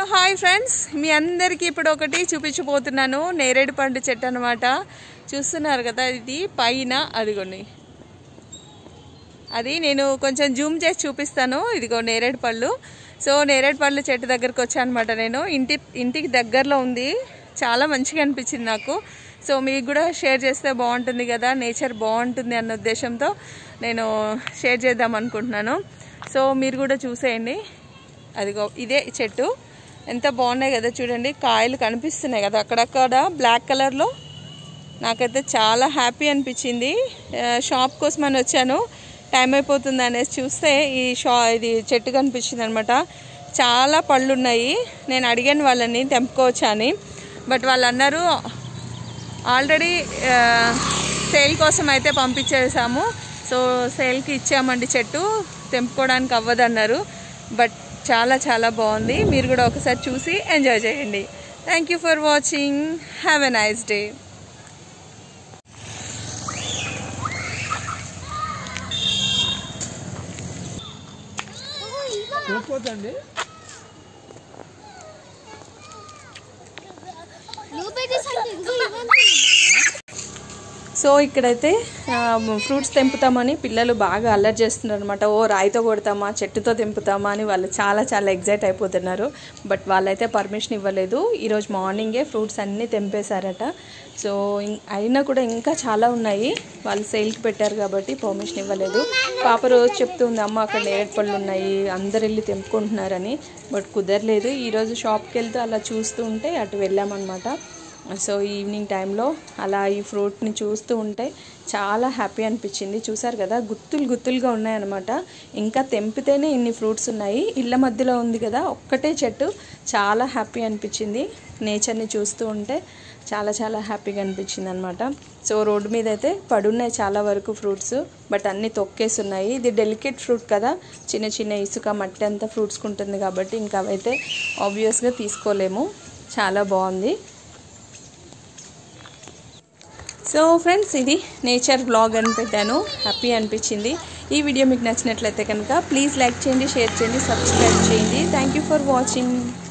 hi friends మీ అందరికీ ఇప్పుడు ఒకటి చూపించబోతున్నాను నేరేడు పండు చెట్టు అనమాట చూస్తున్నారు కదా ఇది పైన అదిగోండి అది నేను కొంచెం జూమ్ చేసి చూపిస్తాను ఇదిగో నేరేడు పళ్ళు సో నేరేడు పళ్ళు చెట్టు దగ్గరకు వచ్చానమాట నేను ఇంటి ఇంటికి దగ్గరలో ఉంది చాలా మంచిగా అనిపించింది నాకు సో మీకు కూడా షేర్ చేస్తే బాగుంటుంది కదా నేచర్ బాగుంటుంది అన్న ఉద్దేశంతో నేను షేర్ చేద్దాం అనుకుంటున్నాను సో మీరు కూడా చూసేయండి అదిగో ఇదే చెట్టు ఎంత బాగున్నాయి కదా చూడండి కాయలు కనిపిస్తున్నాయి కదా అక్కడక్కడ బ్లాక్ కలర్లో నాకైతే చాలా హ్యాపీ అనిపించింది ఆ, షాప్ కోసం అని వచ్చాను టైం అయిపోతుంది అనేసి చూస్తే ఈ షా ఇది చెట్టు కనిపించింది అనమాట చాలా పళ్ళు ఉన్నాయి నేను అడిగాను వాళ్ళని తెంపుకోవచ్చా అని బట్ వాళ్ళు అన్నారు ఆల్రెడీ సేల్ కోసం అయితే పంపించేసాము సో సేల్కి ఇచ్చామండి చెట్టు తెంపుకోవడానికి అవ్వదన్నారు బట్ చాలా చాలా బాగుంది మీరు కూడా ఒకసారి చూసి ఎంజాయ్ చేయండి thank you for watching have a nice day చూసుకోవచ్చండి నువ్వు అంటే ఇదిగో ఇవ్వండి సో ఇక్కడైతే ఫ్రూట్స్ తెంపుతామని పిల్లలు బాగా అల్లరి చేస్తున్నారు అనమాట ఓ రాయితో కొడతామా చెట్టుతో తెంపుతామా అని వాళ్ళు చాలా చాలా ఎగ్జైట్ అయిపోతున్నారు బట్ వాళ్ళైతే పర్మిషన్ ఇవ్వలేదు ఈరోజు మార్నింగే ఫ్రూట్స్ అన్నీ తెంపేశారట సో ఇం- అయినా కూడా ఇంకా చాలా ఉన్నాయి వాళ్ళు సేల్కి పెట్టారు కాబట్టి పర్మిషన్ ఇవ్వలేదు పాప రోజు చెప్తుంది అమ్మ అక్కడ నేరేడు పళ్ళు ఉన్నాయి అందరు వెళ్ళి తెంపుకుంటున్నారని బట్ కుదరలేదు ఈరోజు షాప్కి వెళ్తూ అలా చూస్తూ ఉంటే అటు వెళ్ళామన్నమాట సో ఈవినింగ్ టైంలో అలా ఈ ఫ్రూట్ని చూస్తూ ఉంటే చాలా హ్యాపీ అనిపించింది చూసారు కదా గుత్తులు గుత్తులుగా ఉన్నాయన్నమాట ఇంకా తెంపితేనే ఇన్ని ఫ్రూట్స్ ఉన్నాయి ఇళ్ళ మధ్యలో ఉంది కదా ఒక్కటే చెట్టు చాలా హ్యాపీ అనిపించింది నేచర్ని చూస్తూ ఉంటే చాలా చాలా హ్యాపీగా అనిపించింది అనమాట సో రోడ్డు మీద అయితే పడున్నాయి చాలా వరకు ఫ్రూట్స్ బట్ అన్నీ తొక్కేసి ఉన్నాయి ఇది డెలికేట్ ఫ్రూట్ కదా చిన్న చిన్న ఇసుక మట్టి అంతా ఫ్రూట్స్కి ఉంటుంది కాబట్టి ఇంకా అవైతే ఆబ్వియస్గా తీసుకోలేము చాలా బాగుంది సో ఫ్రెండ్స్ ఇది నేచర్ బ్లాగ్ అని పెట్టాను హ్యాపీ అనిపించింది ఈ వీడియో మీకు నచ్చినట్లయితే కనుక ప్లీజ్ లైక్ చేయండి షేర్ చేయండి సబ్స్క్రైబ్ చేయండి థ్యాంక్ యూ ఫర్ వాచింగ్